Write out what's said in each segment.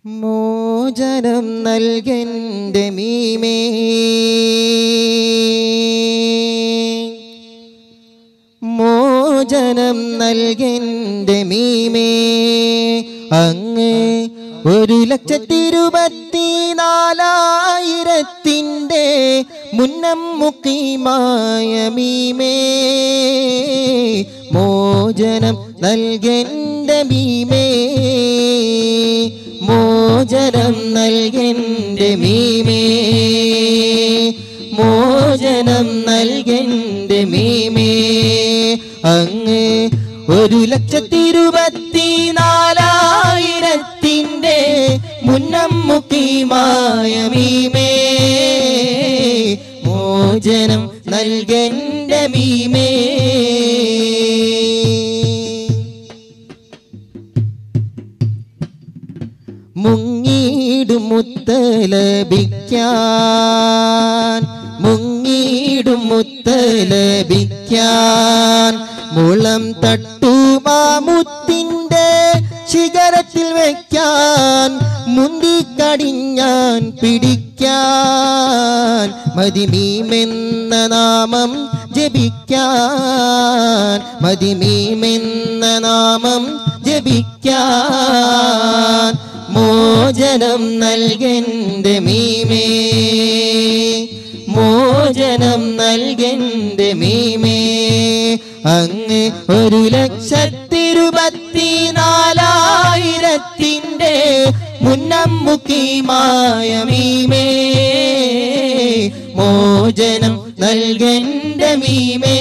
മോചനം നൽകന്റെ മീമേ മോചനം നൽകന്റെ മീമേ അങ്ങ് ഒരു ലക്ഷത്തിരുപത്തി നാലായിരത്തിൻ്റെ മുന്നം മുക്കിമായ മീമേ മോചനം നൽകന്റെ മീമേ മോചനം നൽകന്റെ മീമേ മോചനം നൽകന്റെ മീമേ അങ്ങ് ഒരു ലക്ഷത്തിരുപത്തി നാലായിരത്തിൻ്റെ മുന്നം മുക്കിമായ മീമേ മോചനം നൽകന്റെ മീമേ മുങ്ങീടും മുത്തലപിക്കാൻ മുങ്ങീടും മുത്തലപിക്കാൻ മുളം തട്ടുമാമുത്തിൻ്റെ ശിഖരത്തിൽ വയ്ക്കാൻ മുന്തിക്കടിഞ്ഞാൻ പിടിക്കാൻ മതിമീമെന്ന നാമം ജപിക്കാൻ മതിമീമെന്ന നാമം ജപിക്കാൻ മോചനം നൽകന്റെ മീമേ മോചനം നൽകന്റെ മീമേ അങ്ങ് ഒരു ലക്ഷത്തിരുപത്തി നാലായിരത്തിൻ്റെ മുന്നം മുക്കിമായ മീമേ മോചനം നൽകന്റെ മീമേ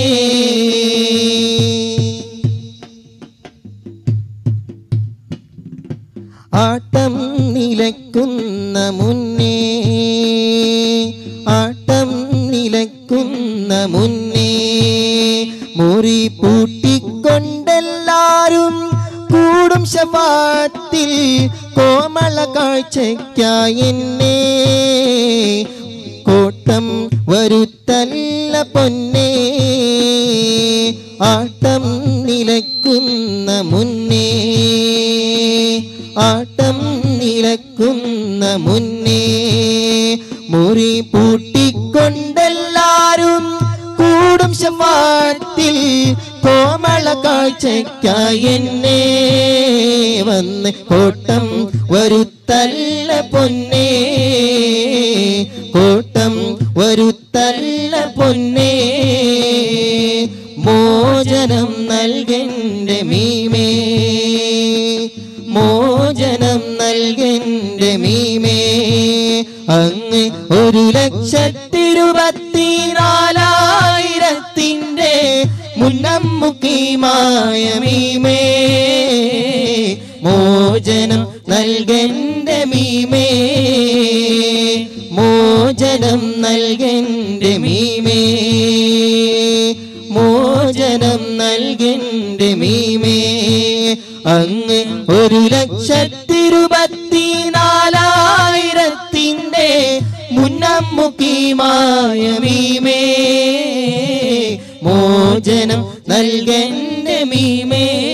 ആട്ടം നിലക്കുന്ന മുന്നേ ആട്ടം നിലക്കുന്ന മുന്നേ മുറി പൂട്ടിക്കൊണ്ടെല്ലാരും കൂടും ശവാത്തിൽ കോമള കാഴ്ചയ്ക്കായി എന്നെ കോട്ടം വരുത്തല്ല പൊന്നേ ആട്ടം നിലക്കുന്ന മുന്നേ ആട്ടം നിലക്കുന്ന മുന്നേ മുറി പൂട്ടിക്കൊണ്ടെല്ലാരും കൂടും ശവാത്തിൽ കോമള കാഴ്ചയ്ക്കായി എന്നെ വന്ന് കോട്ടം വരുത്തല്ല പൊന്നേ കോട്ടം വരുത്തല്ല പൊന്നേ മോചനം നൽകന്റെ മീമേ മോചനം നൽകന്റെ മീമേ അങ്ങ് ഒരു ലക്ഷത്തിരുപത്തി നാലായിരത്തിൻ്റെ മുന്നം മുക്കിമായ മീമേ മോചനം നൽകന്റെ മീമേ മോചനം നൽകന്റെ മീമേ മോചനം നൽകന്റെ മീമേ അങ്ങ് ഒരു ലക്ഷത്തിരുപത്തി നാലായിരത്തിൻ്റെ മുന്നം മുക്കിമായ മീമേ മോചനം നൽകന്റെ മീമേ